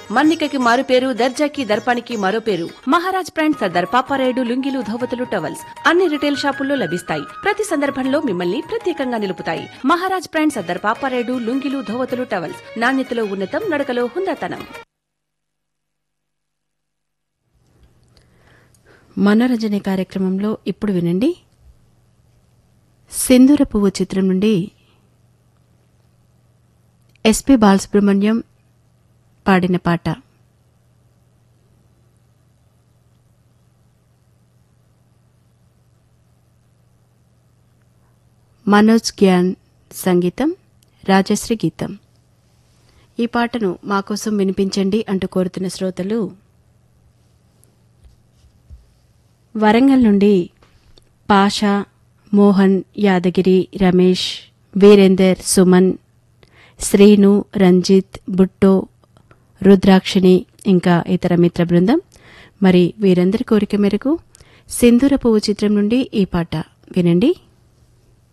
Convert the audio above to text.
మన్నికకి మారు పేరు దర్జాకి దర్పానికి మరో పేరు మహారాజ్ బ్రాండ్ సర్దార్ పాపారాయుడు లుంగిలు ధోవతులు టవల్స్ అన్ని రిటైల్ షాపుల్లో లభిస్తాయి ప్రతి సందర్భంలో మిమ్మల్ని ప్రత్యేకంగా నిలుపుతాయి మహారాజ్ బ్రాండ్ సర్దార్ పాపారాయుడు లుంగిలు ధోవతులు టవల్స్ నాణ్యతలో ఉన్నతం నడకలో హుందాతనం మనోరంజన కార్యక్రమంలో ఇప్పుడు వినండి సింధూర పువ్వు చిత్రం నుండి ఎస్పి బాలసుబ్రహ్మణ్యం పాడిన పాట మనోజ్ గ్యాన్ సంగీతం రాజశ్రీ గీతం ఈ పాటను మాకోసం వినిపించండి అంటూ కోరుతున్న శ్రోతలు వరంగల్ నుండి పాషా మోహన్ యాదగిరి రమేష్ వీరేందర్ సుమన్ శ్రీను రంజిత్ బుట్టో రుద్రాక్షిణి ఇంకా ఇతర మిత్ర బృందం మరి వీరందరి కోరిక మేరకు సింధూర పువ్వు చిత్రం నుండి ఈ పాట వినండి